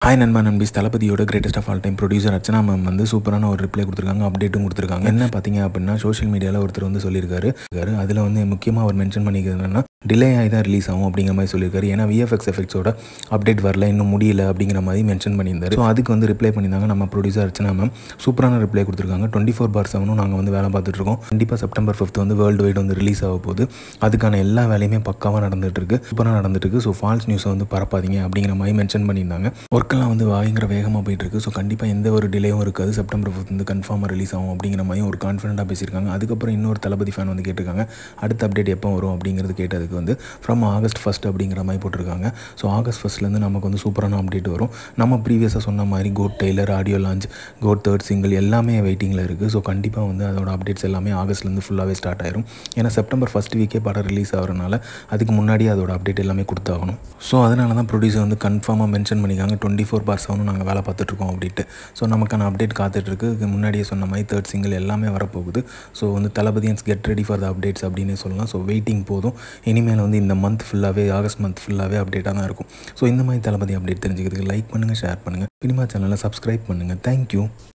hi நண்பா நண்பிஸ் தளபதியோட greatest of all time producer Archana ma'am வந்து சூப்பரான ஒரு ரிப்ளை கொடுத்துருக்காங்க அப்டேட்டும் கொடுத்துருக்காங்க என்ன பார்த்தீங்க அப்படின்னா சோஷியல் மீடியாவில் ஒருத்தர் வந்து சொல்லியிருக்காரு அதில் வந்து முக்கியமாக அவர் மென்ஷன் பண்ணிக்கிறது என்னன்னா டிலே ஆகி தான் ரிலீஸ் ஆகும் அப்படிங்கிற மாதிரி சொல்லியிருக்காரு ஏன்னா விஎஃப்எக்ஸ் எஃபெக்ட்ஸோட அப்டேட் வரல இன்னும் முடியல அப்படிங்கிற மாதிரி மென்ஷன் பண்ணியிருந்தாரு ஸோ அதுக்கு வந்து ரிப்ளை பண்ணியிருந்தாங்க நம்ம ப்ரொடியூசர் அர்ச்சனா மேம் சூப்பரான ரிப்ளை கொடுத்துருக்காங்க டுவெண்ட்டி ஃபோர் பார் செவனும் நாங்கள் வந்து வேலை பார்த்துட்டு இருக்கோம் கண்டிப்பாக செப்டம்பர் ஃபிஃப்த் வந்து வேர்ல்டு வைடு வந்து ரிலீஸ் ஆக போகுது அதுக்கான எல்லா வேலையுமே பக்காவாக நடந்துட்டு இருக்கு சூப்பராக நடந்துட்டு இருக்கு ஸோ ஃபால்ஸ் நியூஸை வந்து பரப்பாதீங்க அப்படிங்கிற மாதிரி மென்ஷன் பண்ணியிருந்தாங்க ஒர்க்கெல்லாம் வந்து பயங்கர வேகமாக போயிட்டு இருக்கு ஸோ கண்டிப்பாக எந்த ஒரு டிலேயும் இருக்காது செப்டம்பர் ஃபிஃப்த் வந்து கன்ஃபார்மாக ரிலீஸ் ஆகும் அப்படிங்கிற மாதிரி ஒரு கான்ஃபிடென்ட்டாக பேசியிருக்காங்க அதுக்கப்புறம் இன்னொரு தளபதி ஃபேன் வந்து கேட்டிருக்காங்க அடுத்த அப்டேட் எப்போ வரும் அப்படிங்கிறது கேட்டதுக்கு வந்து ஃப்ரம் ஆகஸ்ட் ஃபஸ்ட் அப்படிங்கிற மாதிரி போட்டிருக்காங்க ஸோ ஆகஸ்ட் ஃபஸ்ட்லேருந்து நமக்கு வந்து சூப்பரான அப்டேட் வரும் நம்ம ப்ரீவியஸாக சொன்ன மாதிரி GOAT trailer audio launch GOAT third single எல்லாமே வெயிட்டிங்கில் இருக்குது ஸோ கண்டிப்பாக வந்து அதோட அப்டேட்ஸ் எல்லாமே ஆகஸ்ட்லேருந்து ஃபுல்லாகவே ஸ்டார்ட் ஆயிரும் ஏன்னா செப்டம்பர் ஃபஸ்ட் வீக்கே படம் ரிலீஸ் ஆகிறனால அதுக்கு முன்னாடியே அதோட அப்டேட் எல்லாமே கொடுத்தாகணும் ஸோ அதனால தான் ப்ரொடியூசர் வந்து கன்ஃபார்மாக மென்ஷன் பண்ணிக்காங்க டுவெண்ட்டி ஃபோர் பார் செவனும் நாங்கள் வேலை பார்த்துட்ருக்கோம் அப்படின்ட்டு ஸோ நமக்கான அப்டேட் காத்துட்ருக்கு இதுக்கு முன்னாடியே சொன்ன மாதிரி தேர்ட் சிங்கிள் எல்லாமே வரப்போகுது ஸோ வந்து தளபதியன்ஸ் get ready for the updates அப்படின்னு சொல்லலாம் ஸோ வெயிட்டிங் போதும் இனிமேல் வந்து இந்த மந்த் ஃபுல்லாகவே ஆகஸ்ட் மந்த் ஃபுல்லாகவே அப்டேட்டாக தான் இருக்கும் ஸோ இந்த மாதிரி தளபதி அப்டேட் தெரிஞ்சுக்கிறதுக்கு லைக் பண்ணுங்கள் ஷேர் பண்ணுங்கள் சினிமா சேனலை சப்ஸ்கிரைப் பண்ணுங்கள் தேங்க்யூ